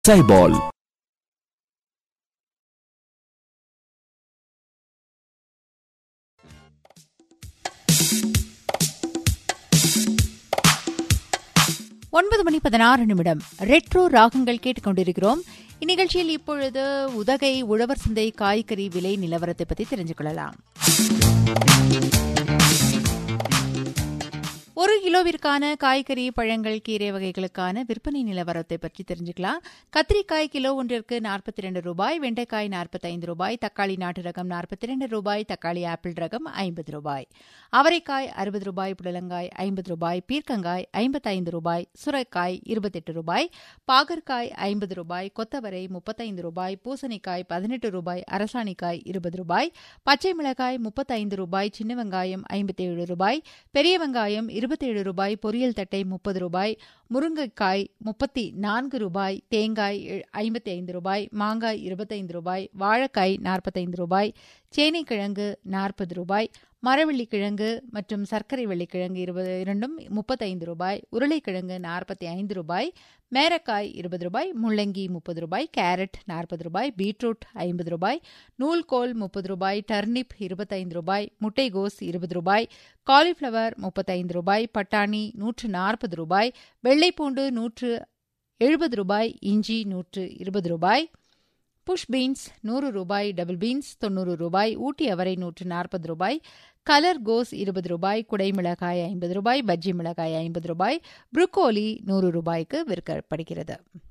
சைபால் ஒன்பது மணி பதினாறு நிமிடம் ரெட்ரோ ராகங்கள் கேட்டுக்கொண்டிருக்கிறோம் இந்நிகழ்ச்சியில் இப்பொழுது உதகை உழவர் சந்தை காய்கறி விலை நிலவரத்தை பற்றி தெரிஞ்சு கொள்ளலாம் ஒரு கிலோவிற்கான காய்கறி பழங்கள் கீரை வகைகளுக்கான விற்பனை நிலவரத்தை பற்றி தெரிஞ்சுக்கலாம் கத்திரிக்காய் கிலோ ஒன்றிற்கு நாற்பத்தி ரெண்டு ரூபாய் வெண்டைக்காய் நாற்பத்தைந்து ரூபாய் தக்காளி நாட்டு ரகம் நாற்பத்தி ரெண்டு ரூபாய் தக்காளி ஆப்பிள் ரகம் ஐம்பது ரூபாய் அவரைக்காய் அறுபது ரூபாய் புடலங்காய் ஐம்பது ரூபாய் பீர்க்கங்காய் ஐம்பத்தைந்து ரூபாய் சுரைக்காய் இருபத்தெட்டு ரூபாய் பாகற்காய் ஐம்பது ரூபாய் கொத்தவரை முப்பத்தைந்து ரூபாய் பூசணிக்காய் பதினெட்டு ரூபாய் அரசாணிக்காய் இருபது ரூபாய் பச்சை மிளகாய் முப்பத்தைந்து ரூபாய் சின்ன வெங்காயம் ஐம்பத்தேழு ரூபாய் பெரிய வெங்காயம் இருபத்தேழு ரூபாய் பொரியல் தட்டை முப்பது ரூபாய் முருங்கைக்காய் முப்பத்தி நான்கு ரூபாய் தேங்காய் ஐம்பத்தி ஐந்து ரூபாய் மாங்காய் இருபத்தைந்து ரூபாய் வாழைக்காய் நாற்பத்தைந்து ரூபாய் சேனைக்கிழங்கு நாற்பது ரூபாய் மரவள்ளி கிழங்கு மற்றும் சர்க்கரை வெள்ளிக்கிழங்கு இருபது இரண்டும் முப்பத்தைந்து ரூபாய் உருளைக்கிழங்கு நாற்பத்தி ஐந்து ரூபாய் மேரக்காய் இருபது ரூபாய் முள்ளங்கி முப்பது ரூபாய் கேரட் நாற்பது ரூபாய் பீட்ரூட் ஐம்பது ரூபாய் நூல்கோல் முப்பது ரூபாய் டர்னிப் இருபத்தைந்து ரூபாய் முட்டைகோஸ் இருபது ரூபாய் காலிஃப்ளவர் முப்பத்தைந்து ரூபாய் பட்டாணி நூற்று நாற்பது ரூபாய் வெள்ளைப்பூண்டு நூற்று எழுபது ரூபாய் இஞ்சி நூற்று இருபது ரூபாய் புஷ் பீன்ஸ் நூறு ரூபாய் டபுள் பீன்ஸ் தொண்ணூறு ரூபாய் ஊட்டி அவரை நூற்று நாற்பது ரூபாய் கலர் கோஸ் இருபது ரூபாய் குடை மிளகாய் ஐம்பது ரூபாய் பஜ்ஜி மிளகாய் ஐம்பது ரூபாய் புரோக்கோலி நூறு ரூபாய்க்கு விற்கப்படுகிறது